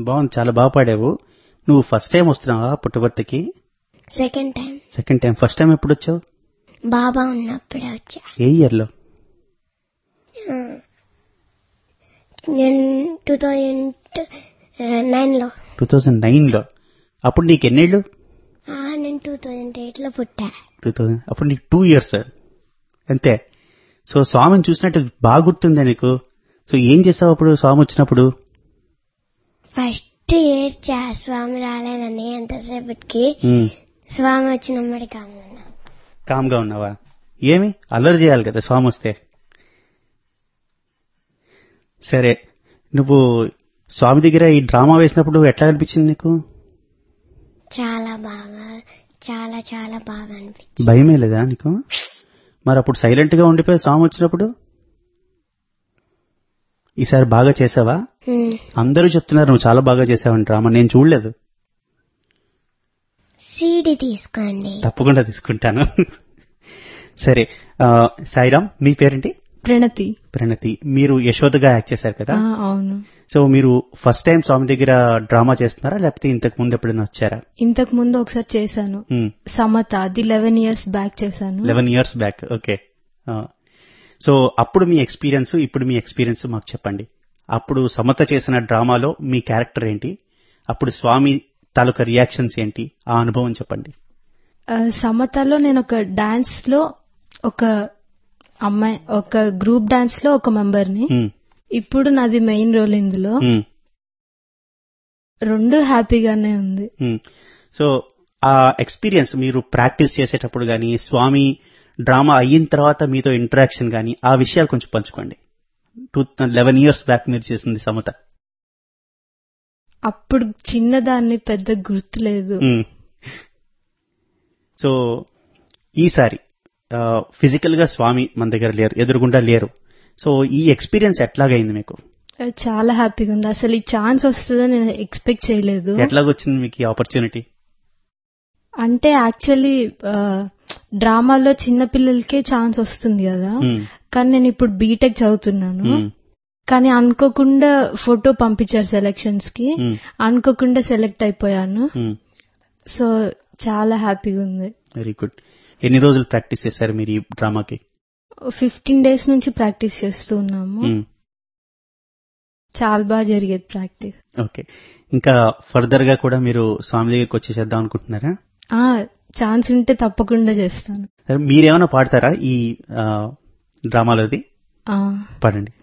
బాగుంది చాలా బాగా పాడావు నువ్వు ఫస్ట్ టైం వస్తున్నావా పుట్టబర్తికి second time second time first time ఎప్పుడు వచ్చావు బాబా ఉన్నప్పుడే వచ్చా ఏ ఇయర్లో నేను టూ థౌజండ్ నైన్ లో టూ థౌజండ్ నైన్లో అప్పుడు నీకు ఎన్నేళ్ళు ఆ, నేను టూ థౌజండ్ ఎయిట్ లో పుట్టా టూ థౌజండ్ అప్పుడు నీకు టూ ఇయర్స్ అంతే సో స్వామిని చూసినట్టు బాగా గుర్తుందా నీకు సో ఏం చేసావు అప్పుడు స్వామి వచ్చినప్పుడు ఫస్ట్ ఏడ్చా స్వామి రాలేదని ఎంతసేపటికి ఉమ్, స్వామి వచ్చినమ్మడి కామన్నా కామ్గా ఉన్నావా ఏమి అల్లరి చేయాలి కదా స్వామి వస్తే సరే నువ్వు స్వామి దగ్గర ఈ డ్రామా వేసినప్పుడు ఎట్లా అనిపించింది నీకు చాలా బాగా చాలా చాలా బాగా అనిపించింది భయమే లేదా నీకు మరి అప్పుడు సైలెంట్ గా ఉండిపోయి స్వామి వచ్చినప్పుడు ఈసారి బాగా చేసావా ఉమ్, అందరూ చెప్తున్నారు నువ్వు చాలా బాగా చేసావని డ్రామా నేను చూడలేదు సీడీ తీసుకోండి తప్పకుండా తీసుకుంటాను సరే ఆ, సాయిరామ్ మీ పేరేంటి ప్రణతి ప్రణతి మీరు యశోదగా యాక్ట్ చేశారు కదా ఆ, అవును సో మీరు ఫస్ట్ టైం స్వామి దగ్గర డ్రామా చేస్తున్నారా లేకపోతే ఇంతకు ముందు ఎప్పుడైనా వచ్చారా ఇంతకు ముందు ఒకసారి చేశాను సమత అది లెవెన్ ఇయర్స్ బ్యాక్ చేశాను eleven years back okay so అప్పుడు మీ ఎక్స్పీరియన్స్ ఇప్పుడు మీ ఎక్స్పీరియన్స్ మాకు చెప్పండి అప్పుడు సమత చేసిన డ్రామాలో మీ క్యారెక్టర్ ఏంటి అప్పుడు స్వామి తాలూకా రియాక్షన్స్ ఏంటి ఆ అనుభవం చెప్పండి ఆ, సమతలో నేను ఒక డాన్స్ లో ఒక అమ్మాయి ఒక గ్రూప్ డాన్స్ లో ఒక మెంబర్ ని మ్మ్. ఇప్పుడు నాది మెయిన్ రోల్ ఇందులో మ్మ్. రెండు హ్యాపీగానే ఉంది మ్మ్. సో ఆ ఎక్స్పీరియన్స్ మీరు ప్రాక్టీస్ చేసేటప్పుడు కానీ స్వామి డ్రామా అయిన తర్వాత మీతో ఇంటరాక్షన్ కానీ ఆ విషయాలు కొంచెం పంచుకోండి టూ లెవెన్ ఇయర్స్ బ్యాక్ మీరు చేసింది సమత అప్పుడు చిన్నదాన్ని పెద్ద గుర్తులేదు మ్మ్. సో ఈసారి ఫిజికల్ గా స్వామి మన దగ్గర లేరు ఎదురుగుండా లేరు సో ఈ ఎక్స్పీరియన్స్ ఎట్లాగైంది మీకు ఆ, చాలా హ్యాపీగా ఉంది అసలు ఈ ఛాన్స్ వస్తుందని నేను ఎక్స్పెక్ట్ చేయలేదు ఎట్లాగొచ్చింది మీకు ఈ ఆపర్చునిటీ అంటే యాక్చువల్లీ డ్రామాలో చిన్న పిల్లలకే ఛాన్స్ వస్తుంది కదా కానీ నేను ఇప్పుడు బీటెక్ చదువుతున్నాను కానీ అనుకోకుండా ఫోటో పంపించారు సెలక్షన్స్ కి అనుకోకుండా సెలెక్ట్ అయిపోయాను సో చాలా హ్యాపీగా ఉంది వెరీ గుడ్ ఎన్ని రోజులు ప్రాక్టీస్ చేశారు మీరు ఈ డ్రామాకి ఫిఫ్టీన్ డేస్ నుంచి ప్రాక్టీస్ చేస్తూ ఉన్నాము చాలా బాగా జరిగేది ప్రాక్టీస్ ఓకే ఇంకా ఫర్దర్ గా కూడా మీరు స్వామి దగ్గరికి వచ్చి చేద్దాం అనుకుంటున్నారా ఆ ఛాన్స్ ఉంటే తప్పకుండా చేస్తాను సరే, మీరేమైనా పాడతారా ఈ డ్రామాలోది ఆ పాడండి